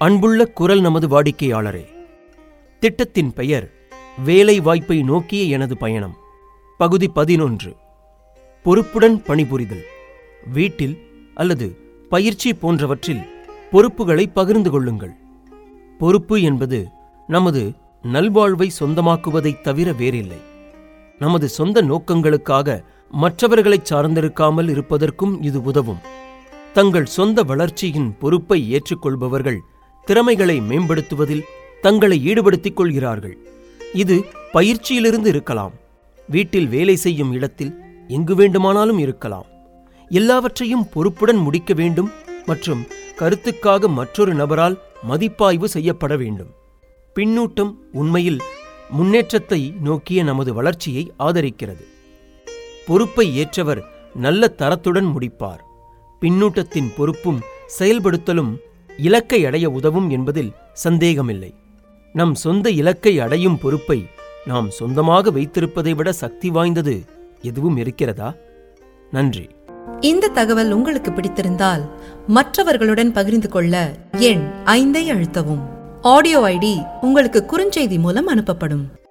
அன்புள்ள குரல் நமது வாடிக்கையாளரே திட்டத்தின் பெயர் வேலை வாய்ப்பை நோக்கிய எனது பயணம் பகுதி பதினொன்று பொறுப்புடன் பணிபுரிதல் வீட்டில் அல்லது பயிற்சி போன்றவற்றில் பொறுப்புகளை பகிர்ந்து கொள்ளுங்கள் பொறுப்பு என்பது நமது நல்வாழ்வை சொந்தமாக்குவதைத் தவிர வேறில்லை நமது சொந்த நோக்கங்களுக்காக மற்றவர்களைச் சார்ந்திருக்காமல் இருப்பதற்கும் இது உதவும் தங்கள் சொந்த வளர்ச்சியின் பொறுப்பை ஏற்றுக்கொள்பவர்கள் திறமைகளை மேம்படுத்துவதில் தங்களை ஈடுபடுத்திக் கொள்கிறார்கள் இது பயிற்சியிலிருந்து இருக்கலாம் வீட்டில் வேலை செய்யும் இடத்தில் எங்கு வேண்டுமானாலும் இருக்கலாம் எல்லாவற்றையும் பொறுப்புடன் முடிக்க வேண்டும் மற்றும் கருத்துக்காக மற்றொரு நபரால் மதிப்பாய்வு செய்யப்பட வேண்டும் பின்னூட்டம் உண்மையில் முன்னேற்றத்தை நோக்கிய நமது வளர்ச்சியை ஆதரிக்கிறது பொறுப்பை ஏற்றவர் நல்ல தரத்துடன் முடிப்பார் பின்னூட்டத்தின் பொறுப்பும் செயல்படுத்தலும் இலக்கை அடைய உதவும் என்பதில் சந்தேகமில்லை நம் சொந்த இலக்கை அடையும் பொறுப்பை நாம் சொந்தமாக வைத்திருப்பதை விட சக்தி வாய்ந்தது எதுவும் இருக்கிறதா நன்றி இந்த தகவல் உங்களுக்கு பிடித்திருந்தால் மற்றவர்களுடன் பகிர்ந்து கொள்ள எண் ஐந்தை அழுத்தவும் ஆடியோ ஐடி உங்களுக்கு குறுஞ்செய்தி மூலம் அனுப்பப்படும்